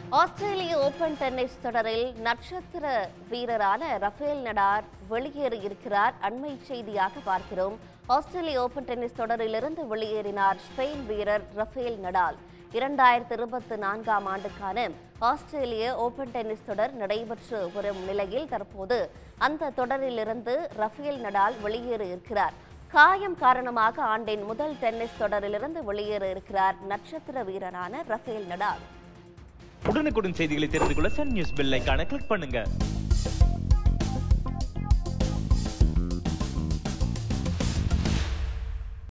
ஆஸ்திரேலிய open tennis தொடரில் நட்சத்திர வீரரான ரஃபேல் நடார் வெளியேறி இருக்கிறார் அண்மை செய்தியாக பார்க்கிறோம் ஆஸ்திரேலிய ஓபன் டென்னிஸ் தொடரிலிருந்து வெளியேறினார் ஸ்பெயின் வீரர் ரஃபேல் நடால் இரண்டாயிரத்தி இருபத்தி நான்காம் ஆண்டுக்கான ஆஸ்திரேலிய ஓபன் டென்னிஸ் தொடர் நடைபெற்று வரும் நிலையில் தற்போது அந்த தொடரிலிருந்து ரஃபேல் நடால் வெளியேறி இருக்கிறார் காயம் காரணமாக ஆண்டின் முதல் டென்னிஸ் தொடரிலிருந்து வெளியேற இருக்கிறார் நட்சத்திர வீரரான ரஃபேல் நடால் உடனுக்குடன் செய்திகளை தெரிந்து கொள்ள சன் நியூஸ் பெல் ஐகானை கிளிக் பண்ணுங்க